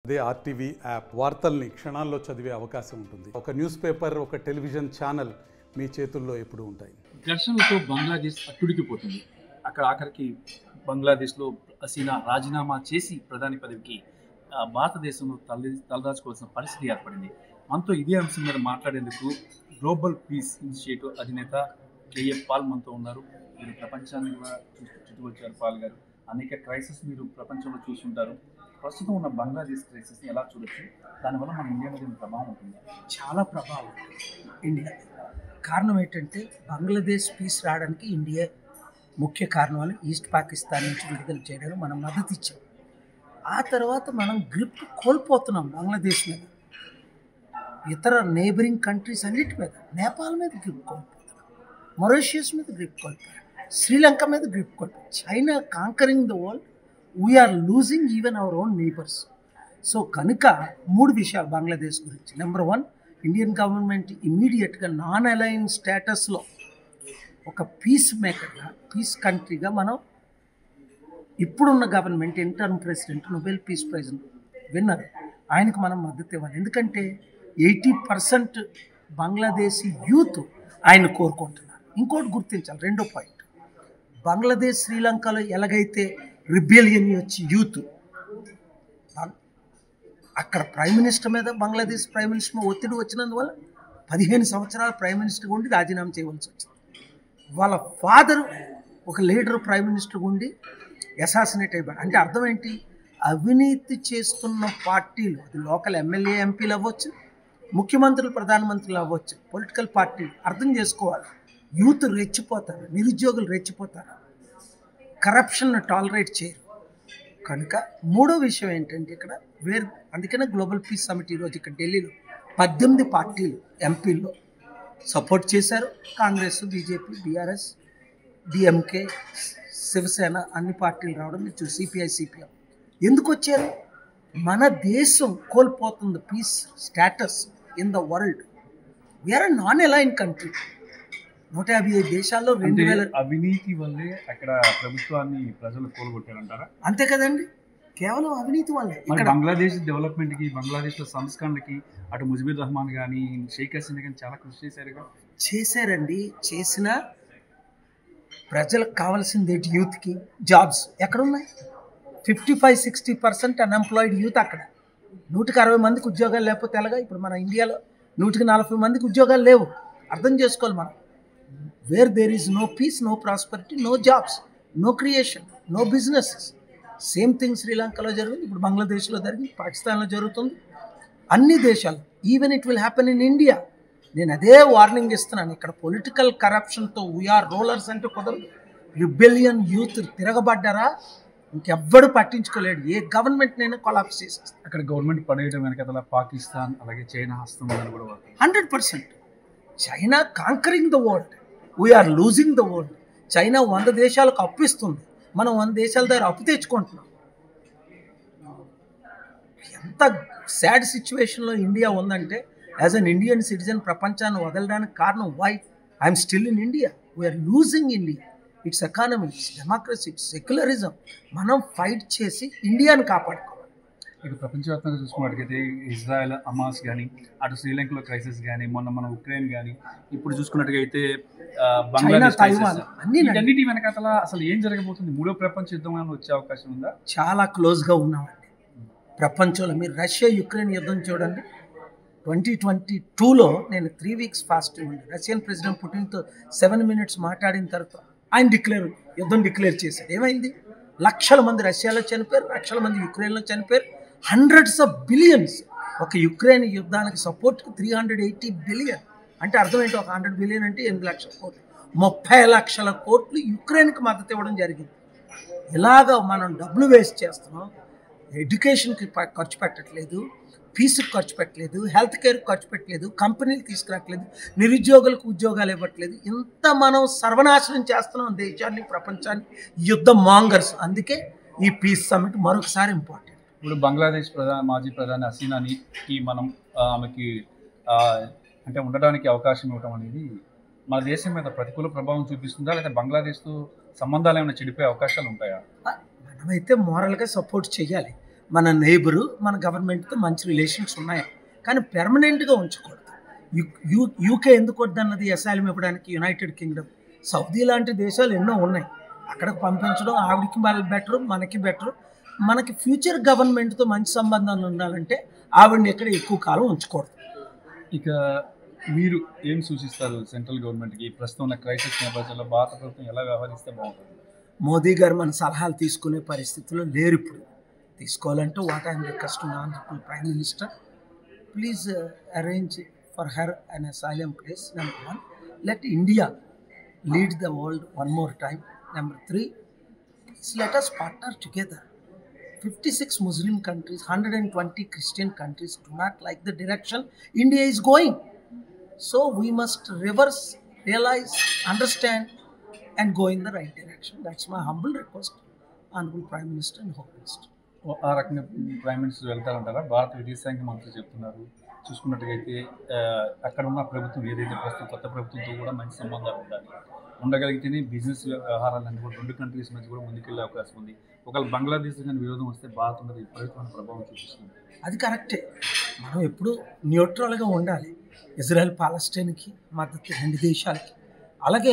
అదే RTV app వార్తల్ని క్షణాల్లో చదివే అవకాశం ఉంటుంది ఒక న్యూస్ పేపర్ ఒక టెలివిజన్ ఛానల్ మీ చేతుల్లో ఎప్పుడూ ఉంటాయి ఘర్షణలతో బంగ్లాదేశ్ అట్టుడికిపోతుంది అక్కడ ఆఖరికి బంగ్లాదేశ్లో హసీనా రాజీనామా చేసి ప్రధాని పదవికి ఆ, భారతదేశంలో తల్లి తలదాచుకోవాల్సిన పరిస్థితి ఏర్పడింది మనతో ఇదే అంశం మీద మాట్లాడేందుకు గ్లోబల్ పీస్ ఇనిషియేటివ్ అధినేత కేఎఫ్ పాల్ మనతో ఉన్నారు మీరు ప్రపంచాన్ని కూడా చూస్తూ చుట్టుకొచ్చారు పాల్ గారు అనేక క్రైసిస్ మీరు ప్రపంచంలో చూస్తుంటారు ప్రస్తుతం ఉన్న బంగ్లాదేశ్ క్రైసిస్ని ఎలా చూడొచ్చు దానివల్ల మన ఇండియా మీద ఏమైనా ప్రభావం ఉంటుంది చాలా ప్రభావం ఉంటుంది ఇండియా కారణం ఏంటంటే బంగ్లాదేశ్ పీస్ రావడానికి ఇండియా ముఖ్య కారణం అని ఈస్ట్ పాకిస్తాన్ నుంచి విడుదల చేయడానికి మనం మద్దతు ఇచ్చాం ఆ తర్వాత మనం గ్రిప్ కోల్పోతున్నాం బంగ్లాదేశ్ మీద ఇతర నేబరింగ్ కంట్రీస్ అన్నిటి మీద నేపాల్ మీద గ్రిప్ కోల్పోతున్నాం మొరీషియస్ మీద గ్రిప్ కోల్పోయాం శ్రీలంక మీద గ్రిప్ కోల్పోయాం China conquering the world we're losing even our own neighbours so కనుక మూడు విషయాలు బంగ్లాదేశ్ గురించి నెంబర్ వన్ ఇండియన్ గవర్నమెంట్ ఇమీడియట్గా నాన్ అలైన్ స్టేటస్లో ఒక పీస్ మేకర్గా పీస్ కంట్రీగా మనం ఇప్పుడున్న government interim president nobel peace prize winner ఆయనకు మనం మద్దతు ఇవ్వాలి ఎందుకంటే ఎయిటీ పర్సెంట్ బంగ్లాదేశీ యూత్ ఆయన కోరుకుంటున్నారు ఇంకోటి గుర్తించాలి రెండో పాయింట్ బంగ్లాదేశ్ శ్రీలంకలో ఎలాగైతే రిబేలియన్ వచ్చి యూత్ బం- అక్కడ ప్రైమ్ మినిస్టర్ మీద బంగ్లాదేశ్ ప్రైమ్ మినిస్టర్ మీద ఒత్తిడి వచ్చినందువల్ల పదిహేను సంవత్సరాలు ప్రైమ్ మినిస్టర్ ఉండి రాజీనామా చేయవలసి వచ్చింది వాళ్ళ ఫాదర్ ఒక లీడర్ ప్రైమ్ మినిస్టర్ ఉండి అసాసినేట్ అయిపోయాడు అంటే అర్థం ఏంటి అవినీతి చేస్తున్న పార్టీలు అది లోకల్ ఎమ్మెల్యే ఎంపీలు అవ్వచ్చు ముఖ్యమంత్రులు ప్రధానమంత్రులు అవ్వచ్చు పొలిటికల్ పార్టీలు అర్థం చేసుకోవాలి యూత్ రెచ్చిపోతారు నిరుద్యోగులు రెచ్చిపోతారు కరప్షన్ టాలరేట్ చేయరు కనుక మూడో విషయం ఏంటంటే ఇక్కడ వేర్ అందుకనే గ్లోబల్ పీస్ సమిట్ ఈరోజు ఇక్కడ ఢిల్లీలో పద్దెనిమిది పార్టీలు ఎంపీల్లో సపోర్ట్ చేశారు కాంగ్రెస్ బీజేపీ బీఆర్ఎస్ డిఎంకే శివసేన అన్ని పార్టీలు రావడం మీరు చూసి సిపిఐ సిపిఎం ఎందుకు వచ్చారు మన దేశం కోల్పోతుంది peace status in the world we're non align country నూట యాభై ఐదు దేశాల్లో రెండు అంటే వేల అవినీతి వల్లే అక్కడ ప్రభుత్వాన్ని ప్రజలు కోలుగొట్టారంటారా అంతే కదండి కేవలం అవినీతి వల్లే మరి ఇక్కడ బంగ్లాదేశ్ డెవలప్మెంట్ కి బంగ్లాదేశ్ లో సంస్కరణకి అటు ముజిబుర్ రహమాన్ కానీ షేక్ హసీనా కానీ చాలా కృషి చేశారుగా చేశారండి చేసిన ప్రజలకు కావాల్సింది ఏంటి యూత్కి జాబ్స్ ఎక్కడున్నాయి fifty five sixty percent unemployed youth అక్కడ నూటికి అరవై మందికి ఉద్యోగాలు లేకపోతే ఎలాగా ఇప్పుడు మన ఇండియాలో నూటికి నలభై మందికి ఉద్యోగాలు లేవు అర్థం చేసుకోవాలి మనం where there is no peace no prosperity no jobs no creation no businesses same thing శ్రీలంకలో జరిగింది ఇప్పుడు బంగ్లాదేశ్లో జరిగింది పాకిస్తాన్లో జరుగుతుంది అన్ని దేశాలు even it will happen in India నేను అదే వార్నింగ్ ఇస్తున్నాను ఇక్కడ పొలిటికల్ కరప్షన్తో వీఆర్ రోలర్స్ అంటే కుదరదు రిబెలియన్ యూత్ తిరగబడ్డారా ఇంకెవ్వడు పట్టించుకోలేడు ఏ గవర్నమెంట్ నేను కొలాప్స్ చేసేస్తాను అక్కడ గవర్నమెంట్ పడేయడం వెనకతల పాకిస్తాన్ అలాగే చైనా హస్తం ఉందని కూడా వార్తలు. Hundred percent China conquering the world we're losing the world China వంద దేశాలకు అప్పిస్తుంది మనం వంద దేశాల దగ్గర అప్పు తెచ్చుకుంటున్నాం ఎంత సాడ్ సిచ్యువేషన్లో ఇండియా ఉందంటే యాజ్ అన్ ఇండియన్ సిటిజన్ ప్రపంచాన్ని వదలడానికి కారణం why I'm still in India we're losing India it's economy it's democracy it's secularism మనం ఫైట్ చేసి ఇండియాని కాపాడుకోవాలి ఇక ప్రపంచవ్యాప్తంగా చూసుకున్నట్టుగైతే ఇజ్రాయెల్ అమాస్ కానీ అటు శ్రీలంకలో క్రైసిస్ కానీ మొన్న మన ఉక్రెయిన్ కానీ ఇప్పుడు చూసుకున్నట్టుగైతే ఆ, బంగ్లాదేశ్ తైవాన్ crisis. అన్నీ వీటన్నిటి వెనకాతల అసలు ఏం జరగబోతుంది మూడో ప్రపంచ యుద్ధం అని వచ్చే అవకాశం ఉందా చాలా క్లోజ్గా ఉన్నామండి ప్రపంచంలో మీరు రష్యా యుక్రెయిన్ యుద్ధం చూడండి ట్వంటీ ట్వంటీ టూలో నేను త్రీ వీక్స్ ఫాస్ట్ ఉండి రష్యన్ ప్రెసిడెంట్ పుటిన్తో సెవెన్ మినిట్స్ మాట్లాడిన తర్వాత ఆయన డిక్లేర్ యుద్ధం డిక్లేర్ చేశాడు ఏమైంది లక్షల మంది రష్యాలో చనిపోయారు లక్షల మంది యుక్రెయిన్లో చనిపోయారు హండ్రెడ్స్ ఆఫ్ బిలియన్స్ ఒక యుక్రెయిన్ యుద్ధానికి సపోర్ట్కి త్రీ హండ్రెడ్ ఎయిటీ బిలియన్ అంటే అర్థం ఏంటి ఒక హండ్రెడ్ బిలియన్ అంటే ఎనిమిది లక్షల కోట్లు ముప్పై లక్షల కోట్లు యుక్రెయిన్కి మద్దతు ఇవ్వడం జరిగింది ఇలాగ మనం డబ్బులు వేస్ట్ చేస్తున్నాం ఎడ్యుకేషన్కి ప- ఖర్చు పెట్టట్లేదు ఫీజుకి ఖర్చు పెట్టలేదు హెల్త్ కేర్కి ఖర్చు పెట్టలేదు కంపెనీలు తీసుకురావట్లేదు నిరుద్యోగులకు ఉద్యోగాలు ఇవ్వట్లేదు ఇంత మనం సర్వనాశనం చేస్తున్నాం దేశాన్ని ప్రపంచాన్ని యుద్ధ మాంగర్స్ అందుకే ఈ పీస్ సమిట్ మరొకసారి ఇంపార్టెంట్ ఇప్పుడు బంగ్లాదేశ్ ప్రధాన మాజీ ప్రధాని హసీనానికి మనం ఆ, ఆమెకి ఆ, అంటే ఉండడానికి అవకాశం ఇవ్వడం అనేది మన దేశం మీద ప్రతికూల ప్రభావం చూపిస్తుందా లేదా బంగ్లాదేశ్తో సంబంధాలు ఏమైనా చెడిపోయే అవకాశాలు ఉంటాయా మనమైతే మోరల్గా సపోర్ట్ చేయాలి మన నేబరు మన గవర్నమెంట్తో మంచి రిలేషన్స్ ఉన్నాయి కానీ పెర్మనెంట్గా ఉంచకూడదు యు యూ యూకే ఎందుకు వద్దన్నది అసైలం ఇవ్వడానికి యునైటెడ్ కింగ్డమ్ సౌదీ లాంటి దేశాలు ఎన్నో ఉన్నాయి అక్కడికి పంపించడం ఆవిడకి వాళ్ళకి బెటరు మనకి బెటరు మనకి ఫ్యూచర్ గవర్నమెంట్తో మంచి సంబంధాలు ఉండాలంటే ఆవిడని ఎక్కడ ఎక్కువ కాలం ఉంచకూడదు ఇక మీరు ఏం సూచిస్తారు సెంట్రల్ గవర్నమెంట్కి ప్రస్తుతం ఉన్న క్రైసిస్ నేపథ్యంలో భారత ప్రభుత్వం ఎలా వ్యవహరిస్తే బాగుంటుంది మోదీ గారు మన సలహాలు తీసుకునే పరిస్థితిలో లేరు ఇప్పుడు తీసుకోవాలంటే what I'm requesting honourable prime minister please arrange for her an asylum place number one let India lead the world one more time number three let us partner together 56 Muslim countries, 120 Christian countries do not like the direction India is going. So we must reverse, realize, understand, and go in the right direction. That's my humble request, Honorable Prime Minister and Home Minister. ఆ రకంగా prime minister వెళ్తారంటారా భారత విదేశాంగ మంత్రి చెప్తున్నారు చూసుకున్నట్టుగైతే ఆ, అక్కడ ఉన్న ప్రభుత్వం ఏదైతే ప్రస్తుతం కొత్త ప్రభుత్వంతో కూడా మంచి సంబంధాలు ఉండాలి ఉండగలిగితేనే బిజినెస్ వ్యవహారాలన్నీ కూడా రెండు కంట్రీస్ మధ్య కూడా ముందుకెళ్ళే అవకాశం ఉంది ఒకవేళ బంగ్లాదేశ్ కానీ విరోధం వస్తే భారత్ మీద విపరీతమైన ప్రభావం చూపిస్తుంది అది కరెక్టే మనం ఎప్పుడు న్యూట్రల్గా ఉండాలి ఇజ్రాయెల్ పాలస్టైన్కి మద్దతు రెండు దేశాలకి అలాగే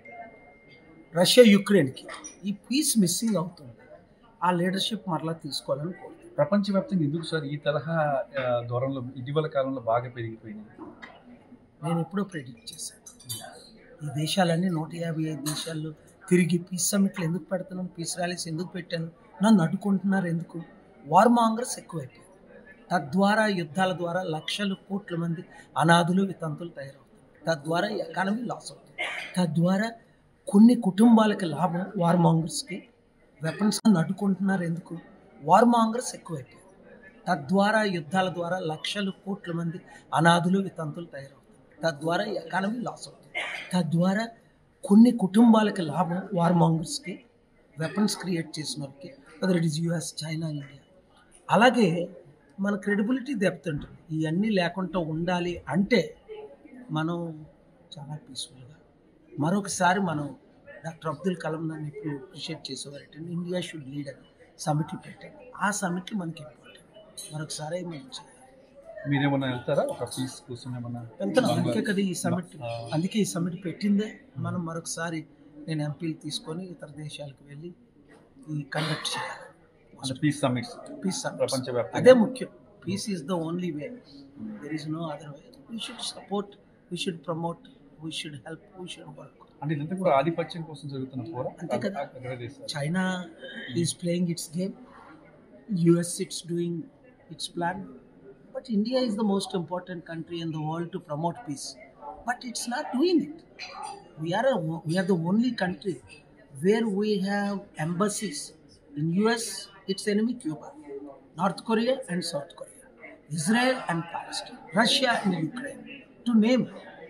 రష్యా యుక్రెయిన్కి ఈ పీస్ మిస్సింగ్ అవుతుంది ఆ లీడర్షిప్ మరలా తీసుకోవాలని కోరుతున్నాను ప్రపంచవ్యాప్తంగా ఎందుకు సార్ ఈ తరహా ఆ, ధోరణిలో ఇటీవల కాలంలో బాగా పెరిగిపోయింది నేను ఎప్పుడో ప్రెడిక్ట్ చేశాను ఈ దేశాలన్నీ నూట యాభై ఐదు దేశాల్లో తిరిగి పీస్ సమ్మిట్లు ఎందుకు పెడుతున్నాను పీస్ ర్యాలీస్ ఎందుకు పెట్టాను నన్ను అడ్డుకుంటున్నారు ఎందుకు వార్ మాంగర్స్ ఎక్కువైపోయాయి తద్వారా యుద్ధాల ద్వారా లక్షలు కోట్ల మంది అనాథులు వితంతులు తయారవుతారు తద్వారా ఎకానమీ లాస్ అవుతుంది తద్వారా కొన్ని కుటుంబాలకి లాభం వార్ మాంగర్స్కి వెపన్స్ అడ్డుకుంటున్నారు ఎందుకు వార్ మాంగర్స్ ఎక్కువైపోయాయి తద్వారా యుద్ధాల ద్వారా లక్షలు కోట్ల మంది అనాథులు వితంతులు తయారవుతారు తద్వారా ఎకానమీ లాస్ అవుతుంది తద్వారా కొన్ని కుటుంబాలకి లాభం వార్ మాంగర్స్కి వెపన్స్ క్రియేట్ చేసిన వాళ్ళకి whether it is US China India అలాగే మన క్రెడిబిలిటీ దెబ్బతింటుంది ఇవన్నీ లేకుండా ఉండాలి అంటే మనం చాలా పీస్ఫుల్గా మరొకసారి మనం డాక్టర్ అబ్దుల్ కలాం నన్ను ఇప్పుడు అప్రిషియేట్ చేసేవారంటే ఇండియా షుడ్ లీడ్ అని సమిట్లు పెట్టాను ఆ సమిట్లు మనకి ఇంపార్టెంట్ మరొకసారి మనం చేయాలి మీరేమన్నా వెళ్తారా ఒక ఫీస్ కోసం ఏమన్నా వెళ్తున్నాం అందుకే కదా ఈ సమిట్ ఆ, అందుకే ఈ సమిట్ పెట్టిందే మనం మరొకసారి నేను ఎంపీలు తీసుకొని ఇతర దేశాలకు వెళ్ళి ఈ కండక్ట్ చేయాలి అంటే పీస్ సమ్మిట్స్ పీస్ సమిట్ ప్రపంచవ్యాప్తంగా అదే ముఖ్యం peace is the only way there is no other way we should support we should promote we should help we should work అంటే ఇదంతా కూడా ఆధిపత్యం కోసం జరుగుతున్న పోరా అంతే కదా. అగ్రదేశాలు. China is playing its game US it's doing its plan but India is the most important country in the world to promote peace but it's not doing it we're we're the only country where we have embassies in US its enemy Cuba North Korea and South Korea Israel and Palestine Russia and Ukraine to name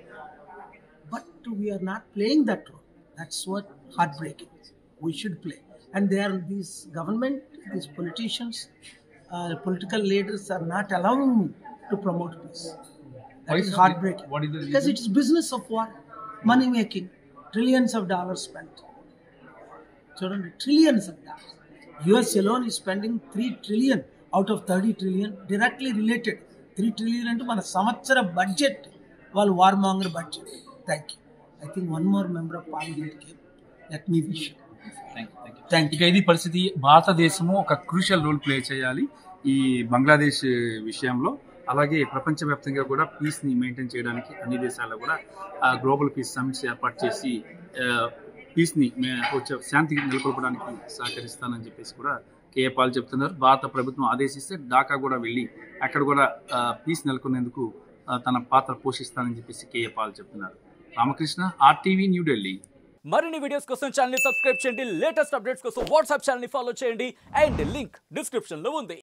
but we are not playing that role. That's what heartbreaking. We should play. And there, these government, these politicians, uh, political leaders are not allowing me to promote peace. That Why is so? heartbreaking. What is the Because reason? it's business of war, money making, trillions of dollars spent. చూడండి trillions of dollars. US alone is spending 3 trillion out of 30 trillion directly related. 3 trillion అంటే మన సంవత్సర budget వాళ్ళు war monger budget thank you I think one more member of parliament came let me wish Thank you, thank you. Thank you ఇక ఇది పరిస్థితి భారతదేశము ఒక crucial role play చేయాలి ఈ బంగ్లాదేశ్ విషయంలో అలాగే ప్రపంచవ్యాప్తంగా కూడా పీస్ ని మెయింటైన్ చేయడానికి అన్ని దేశాల్లో కూడా గ్లోబల్ పీస్ సమిట్స్ ఏర్పాటు చేసి పీస్ ని మే- వచ్చే శాంతి నెలకొల్పడానికి సహకరిస్తానని చెప్పేసి కూడా కేఏ పాల్ చెప్తున్నారు భారత ప్రభుత్వం ఆదేశిస్తే ఢాకా కూడా వెళ్ళి అక్కడ కూడా పీస్ నెలకొనేందుకు ఆ, తన పాత్ర పోషిస్తానని చెప్పేసి కేఏ పాల్ చెప్తున్నారు రామకృష్ణ ఆర్టీవీ న్యూఢిల్లీ మరిన్ని వీడియోస్ కోసం ఛానల్ సబ్స్క్రైబ్ చేయండి లేటెస్ట్ అప్డేట్స్ కోసం వాట్సాప్ ఛానల్ ఫాలో చేయండి అండ్ లింక్ డిస్క్రిప్షన్ లో ఉంది